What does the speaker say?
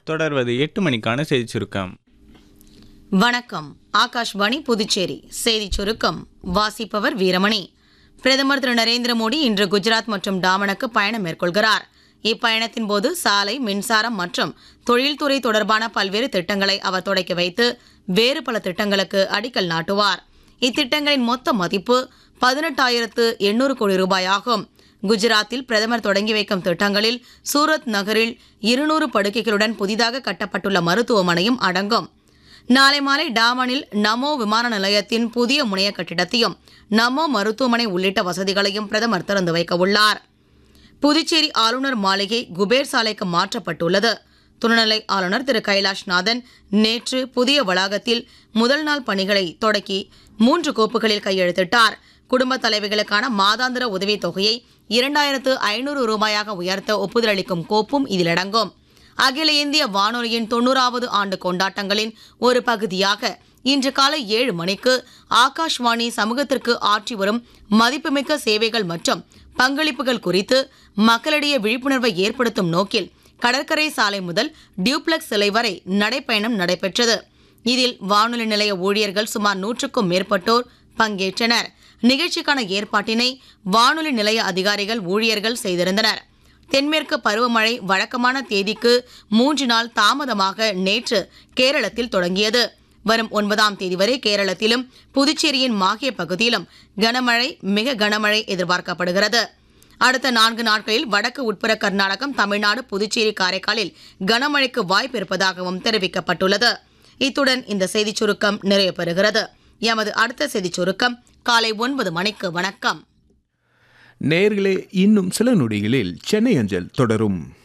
தொடர்வது எட்டு மணிக்கான செய்தி சுருக்கம் வணக்கம் ஆகாஷ்வாணி புதுச்சேரி செய்திச் சுருக்கம் வாசிப்பவர் வீரமணி பிரதமர் திரு நரேந்திர மோடி இன்று குஜராத் மற்றும் டாமனுக்கு பயணம் மேற்கொள்கிறார் இப்பயணத்தின் போது சாலை மின்சாரம் மற்றும் தொழில்துறை தொடர்பான பல்வேறு திட்டங்களை அவர் தொடக்கி வைத்து வேறு பல திட்டங்களுக்கு அடிக்கல் நாட்டுவார் இத்திட்டங்களின் மொத்த மதிப்பு பதினெட்டாயிரத்து எண்ணூறு கோடி ரூபாய் ஆகும் குஜராத்தில் பிரதமர் தொடங்கி வைக்கும் திட்டங்களில் சூரத் நகரில் இருநூறு படுக்கைகளுடன் புதிதாக கட்டப்பட்டுள்ள மருத்துவமனையும் அடங்கும் நாளை மாலை டாமனில் நமோ விமான நிலையத்தின் புதிய முனைய கட்டிடத்தையும் நமோ மருத்துவமனை உள்ளிட்ட வசதிகளையும் பிரதமர் திறந்து வைக்க உள்ளார் புதுச்சேரி ஆளுநர் மாளிகை குபேர் சாலைக்கு மாற்றப்பட்டுள்ளது துணைநிலை ஆளுநர் திரு கைலாஷ்நாதன் நேற்று புதிய வளாகத்தில் முதல் நாள் பணிகளை தொடக்கி மூன்று கோப்புகளில் கையெழுத்திட்டார் குடும்ப தலைவிகளுக்கான மாதாந்திர உதவித் தொகையை இரண்டாயிரத்து ஐநூறு ரூபாயாக உயர்த்த ஒப்புதல் அளிக்கும் கோப்பும் இதில் அடங்கும் அகில இந்திய வானொலியின் தொண்ணூறாவது ஆண்டு கொண்டாட்டங்களின் ஒரு பகுதியாக இன்று காலை ஏழு மணிக்கு ஆகாஷ்வாணி சமூகத்திற்கு ஆற்றி வரும் மதிப்புமிக்க சேவைகள் மற்றும் பங்களிப்புகள் குறித்து மக்களிடையே விழிப்புணர்வை ஏற்படுத்தும் நோக்கில் கடற்கரை சாலை முதல் டியூப்ளெக்ஸ் சிலை வரை நடைப்பயணம் நடைபெற்றது இதில் வானொலி நிலைய ஊழியர்கள் சுமார் நூற்றுக்கும் மேற்பட்டோர் பங்கேற்றனர் நிகழ்ச்சிக்கான ஏற்பாட்டினை வானொலி நிலைய அதிகாரிகள் ஊழியர்கள் செய்திருந்தனர் தென்மேற்கு பருவமழை வழக்கமான தேதிக்கு மூன்று நாள் தாமதமாக நேற்று கேரளத்தில் தொடங்கியது வரும் ஒன்பதாம் தேதி வரை கேரளத்திலும் புதுச்சேரியின் மாஹே பகுதியிலும் கனமழை மிக கனமழை எதிர்பார்க்கப்படுகிறது அடுத்த நான்கு நாட்களில் வடக்கு உட்புற கர்நாடகம் தமிழ்நாடு புதுச்சேரி காரைக்காலில் கனமழைக்கு வாய்ப்பு இருப்பதாகவும் தெரிவிக்கப்பட்டுள்ளது இத்துடன் இந்த செய்திச் சுருக்கம் நிறைவு பெறுகிறது எமது அடுத்த செய்திச் சுருக்கம் காலை ஒன்பது மணிக்கு வணக்கம் நேர்களே இன்னும் சில நொடிகளில் சென்னை அஞ்சல் தொடரும்